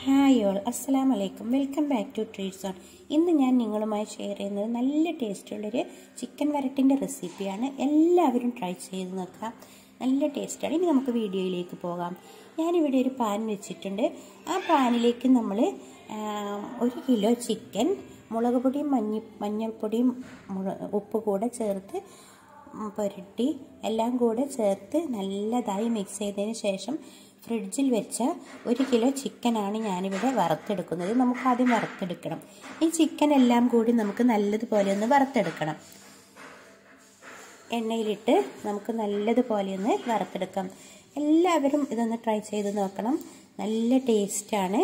hi all അസ്സലാം വലൈക്കും welcome back to treats on ഇന്ന് ഞാൻ നിങ്ങളുമായി ഷെയർ ചെയ്യുന്നത് നല്ല ടേസ്റ്റുള്ളൊരു ചിക്കൻ വരട്ടിൻ്റെ റെസിപ്പിയാണ് എല്ലാവരും ട്രൈ ചെയ്ത് നോക്കാം നല്ല ടേസ്റ്റാണ് ഇനി നമുക്ക് വീഡിയോയിലേക്ക് പോകാം ഞാനിവിടെ ഒരു പാൻ വെച്ചിട്ടുണ്ട് ആ പാനിലേക്ക് നമ്മൾ ഒരു കിലോ ചിക്കൻ മുളക് പൊടിയും മഞ്ഞ മഞ്ഞൾപ്പൊടിയും ഉപ്പ് കൂടെ ചേർത്ത് പുരട്ടി എല്ലാം കൂടെ ചേർത്ത് നല്ലതായി മിക്സ് ചെയ്തതിന് ശേഷം ഫ്രിഡ്ജിൽ വെച്ച ഒരു കിലോ ചിക്കനാണ് ഞാനിവിടെ വറുത്തെടുക്കുന്നത് നമുക്ക് ആദ്യം വറുത്തെടുക്കണം ഈ ചിക്കൻ എല്ലാം കൂടി നമുക്ക് നല്ലതുപോലെ ഒന്ന് വറുത്തെടുക്കണം എണ്ണയിലിട്ട് നമുക്ക് നല്ലതുപോലെ ഒന്ന് വറുത്തെടുക്കാം എല്ലാവരും ഇതൊന്ന് ട്രൈ ചെയ്ത് നോക്കണം നല്ല ടേസ്റ്റാണ്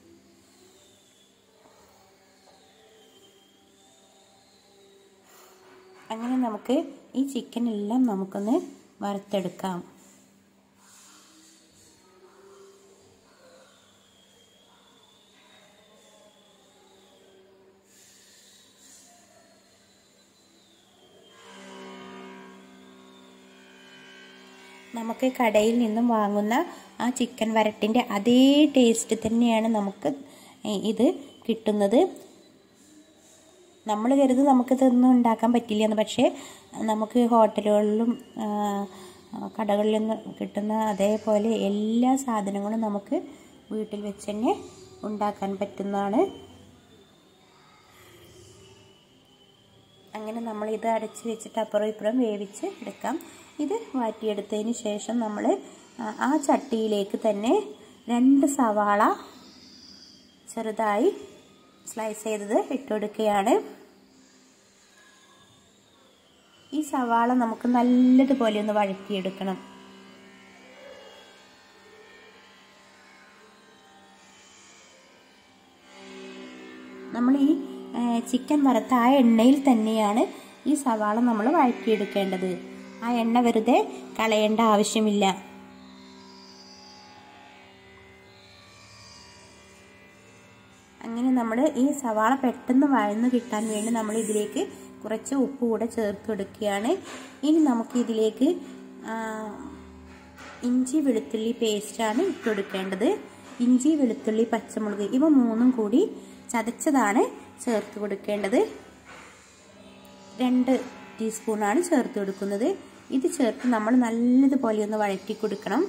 അങ്ങനെ നമുക്ക് ഈ ചിക്കൻ എല്ലാം നമുക്കൊന്ന് വറുത്തെടുക്കാം നമുക്ക് കടയിൽ നിന്നും വാങ്ങുന്ന ആ ചിക്കൻ വരട്ടിൻ്റെ അതേ ടേസ്റ്റ് തന്നെയാണ് നമുക്ക് ഇത് കിട്ടുന്നത് നമ്മൾ കരുത് നമുക്കിതൊന്നും ഉണ്ടാക്കാൻ പറ്റില്ല എന്ന് പക്ഷേ നമുക്ക് ഹോട്ടലുകളിലും കടകളിൽ നിന്ന് കിട്ടുന്ന അതേപോലെ എല്ലാ സാധനങ്ങളും നമുക്ക് വീട്ടിൽ വെച്ച് തന്നെ ഉണ്ടാക്കാൻ പറ്റുന്നതാണ് അങ്ങനെ നമ്മൾ ഇത് അടച്ച് വെച്ചിട്ട് അപ്പുറം ഇപ്പുറം വേവിച്ച് എടുക്കാം ഇത് വാറ്റിയെടുത്തതിന് ശേഷം നമ്മൾ ആ ചട്ടിയിലേക്ക് തന്നെ രണ്ട് സവാള ചെറുതായി സ്ലൈസ് ചെയ്തത് ഇട്ടുകൊടുക്കുകയാണ് ഈ സവാള നമുക്ക് നല്ലതുപോലെ ഒന്ന് വഴറ്റിയെടുക്കണം നമ്മൾ ഈ ചിക്കൻ വറുത്ത ആ എണ്ണയിൽ തന്നെയാണ് ഈ സവാള നമ്മൾ വഴറ്റിയെടുക്കേണ്ടത് ആ എണ്ണ വെറുതെ കളയേണ്ട ആവശ്യമില്ല അങ്ങനെ നമ്മൾ ഈ സവാള പെട്ടെന്ന് വഴന്ന് കിട്ടാൻ വേണ്ടി നമ്മൾ ഇതിലേക്ക് കുറച്ച് ഉപ്പ് കൂടെ ചേർത്ത് കൊടുക്കുകയാണ് ഇനി നമുക്ക് ഇതിലേക്ക് ഇഞ്ചി വെളുത്തുള്ളി പേസ്റ്റാണ് ഇട്ട് കൊടുക്കേണ്ടത് ഇഞ്ചി വെളുത്തുള്ളി പച്ചമുളക് ഇവ മൂന്നും കൂടി ചതച്ചതാണ് ചേർത്ത് കൊടുക്കേണ്ടത് രണ്ട് ടീസ്പൂണാണ് ചേർത്ത് കൊടുക്കുന്നത് ഇത് ചേർത്ത് നമ്മൾ നല്ലതുപോലെ ഒന്ന് വഴറ്റി കൊടുക്കണം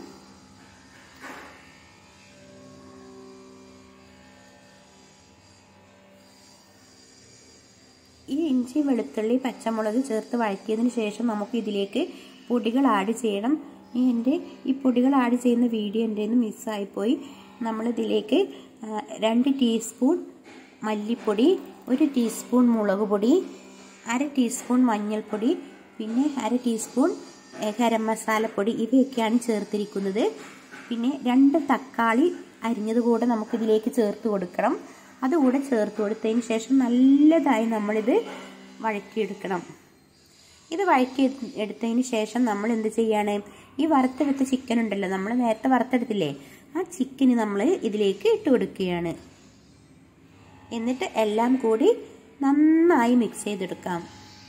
ഈ ഇഞ്ചി വെളുത്തുള്ളി പച്ചമുളക് ചേർത്ത് വഴറ്റിയതിന് ശേഷം നമുക്ക് ഇതിലേക്ക് പൊടികൾ ആഡ് ചെയ്യണം ഈ എൻ്റെ ഈ പൊടികൾ ആഡ് ചെയ്യുന്ന വീഡിയോ എൻ്റെ നിന്ന് മിസ്സായിപ്പോയി നമ്മളിതിലേക്ക് രണ്ട് ടീസ്പൂൺ മല്ലിപ്പൊടി ഒരു ടീസ്പൂൺ മുളക് പൊടി അര ടീസ്പൂൺ മഞ്ഞൾപ്പൊടി പിന്നെ അര ടീസ്പൂൺ ഗരം മസാലപ്പൊടി ഇവയൊക്കെയാണ് ചേർത്തിരിക്കുന്നത് പിന്നെ രണ്ട് തക്കാളി അരിഞ്ഞത് കൂടെ നമുക്കിതിലേക്ക് ചേർത്ത് കൊടുക്കണം അതുകൂടെ ചേർത്ത് കൊടുത്തതിന് ശേഷം നല്ലതായി നമ്മളിത് വഴറ്റിയെടുക്കണം ഇത് വഴറ്റി എടുത്തതിന് ശേഷം നമ്മൾ എന്ത് ചെയ്യാണ് ഈ വറുത്തെടുത്ത ചിക്കൻ ഉണ്ടല്ലോ നമ്മൾ നേരത്തെ വറുത്തെടുത്തില്ലേ ആ ചിക്കന് നമ്മൾ ഇതിലേക്ക് ഇട്ട് കൊടുക്കുകയാണ് എന്നിട്ട് എല്ലാം കൂടി നന്നായി മിക്സ് ചെയ്തെടുക്കാം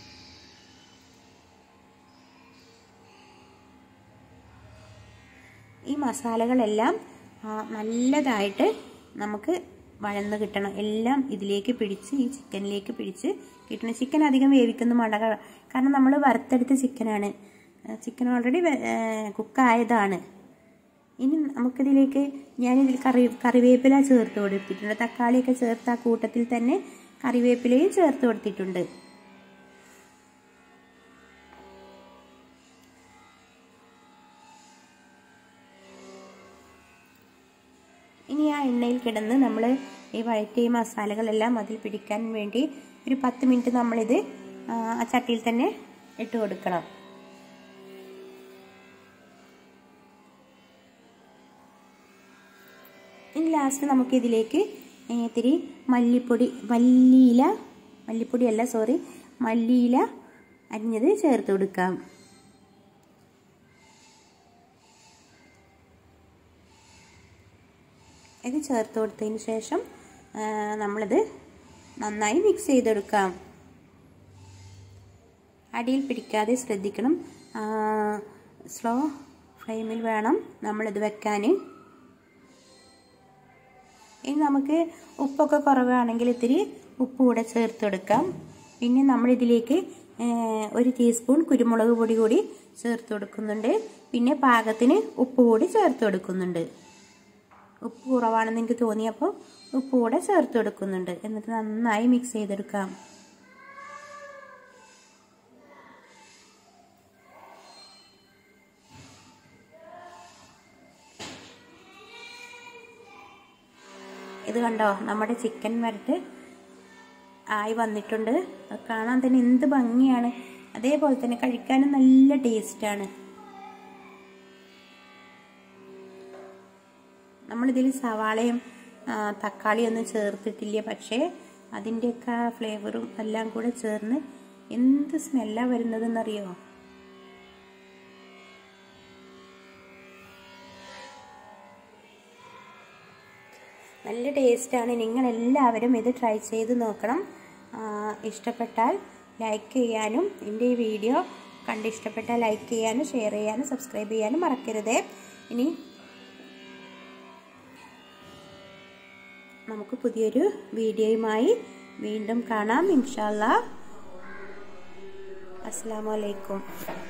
ഈ മസാലകളെല്ലാം നല്ലതായിട്ട് നമുക്ക് വഴന്ന് കിട്ടണം എല്ലാം ഇതിലേക്ക് പിടിച്ച് ഈ ചിക്കനിലേക്ക് പിടിച്ച് കിട്ടണം ചിക്കൻ അധികം വേവിക്കുന്ന വേണ്ട കാരണം നമ്മൾ വറുത്തെടുത്ത ചിക്കനാണ് ചിക്കൻ ഓൾറെഡി കുക്കായതാണ് ഇനി നമുക്കിതിലേക്ക് ഞാനിതിൽ കറി കറിവേപ്പില ചേർത്ത് കൊടുത്തിട്ടുണ്ട് തക്കാളിയൊക്കെ ചേർത്ത് ആ കൂട്ടത്തിൽ തന്നെ കറിവേപ്പിലയും ചേർത്ത് കൊടുത്തിട്ടുണ്ട് ഇനി ആ എണ്ണയിൽ കിടന്ന് നമ്മൾ ഈ വഴറ്റിയ മസാലകളെല്ലാം അതിൽ പിടിക്കാൻ വേണ്ടി ഒരു പത്ത് മിനിറ്റ് നമ്മളിത് ആ ചട്ടിയിൽ തന്നെ ഇട്ട് കൊടുക്കണം ഇനി ലാസ്റ്റ് നമുക്കിതിലേക്ക് ഇത്തിരി മല്ലിപ്പൊടി മല്ലിയില മല്ലിപ്പൊടി അല്ല സോറി മല്ലിയില അരിഞ്ഞത് ചേർത്ത് കൊടുക്കാം ഇത് ചേർത്ത് കൊടുത്തതിന് ശേഷം നമ്മളിത് നന്നായി മിക്സ് ചെയ്തെടുക്കാം അടിയിൽ പിടിക്കാതെ ശ്രദ്ധിക്കണം സ്ലോ ഫ്ലെയിമിൽ വേണം നമ്മളിത് വെക്കാൻ ഇനി നമുക്ക് ഉപ്പൊക്കെ കുറവാണെങ്കിൽ ഇത്തിരി ഉപ്പ് കൂടെ ചേർത്ത് കൊടുക്കാം പിന്നെ നമ്മളിതിലേക്ക് ഒരു ടീസ്പൂൺ കുരുമുളക് പൊടി കൂടി ചേർത്ത് കൊടുക്കുന്നുണ്ട് പിന്നെ പാകത്തിന് ഉപ്പ് കൂടി ചേർത്ത് കൊടുക്കുന്നുണ്ട് ഉപ്പ് കുറവാണെന്ന് എനിക്ക് തോന്നിയപ്പോൾ ഉപ്പ് കൂടെ ചേർത്ത് കൊടുക്കുന്നുണ്ട് എന്നിട്ട് നന്നായി മിക്സ് ചെയ്തെടുക്കാം ഇത് കണ്ടോ നമ്മുടെ ചിക്കൻ വരട്ട് ആയി വന്നിട്ടുണ്ട് കാണാൻ തന്നെ എന്ത് ഭംഗിയാണ് അതേപോലെ തന്നെ കഴിക്കാനും നല്ല ടേസ്റ്റാണ് നമ്മളിതിൽ സവാളയും തക്കാളിയും ഒന്നും ചേർത്തിട്ടില്ല പക്ഷേ അതിൻ്റെയൊക്കെ ഫ്ലേവറും എല്ലാം കൂടെ ചേർന്ന് എന്ത് സ്മെല്ലാണ് വരുന്നതെന്നറിയോ നല്ല ടേസ്റ്റാണ് നിങ്ങളെല്ലാവരും ഇത് ട്രൈ ചെയ്ത് നോക്കണം ഇഷ്ടപ്പെട്ടാൽ ലൈക്ക് ചെയ്യാനും എൻ്റെ ഈ വീഡിയോ കണ്ട് ഇഷ്ടപ്പെട്ടാൽ ലൈക്ക് ചെയ്യാനും ഷെയർ ചെയ്യാനും സബ്സ്ക്രൈബ് ചെയ്യാനും മറക്കരുത് ഇനി നമുക്ക് പുതിയൊരു വീഡിയോയുമായി വീണ്ടും കാണാം ഇൻഷാല്ല അസ്സാം വലൈക്കും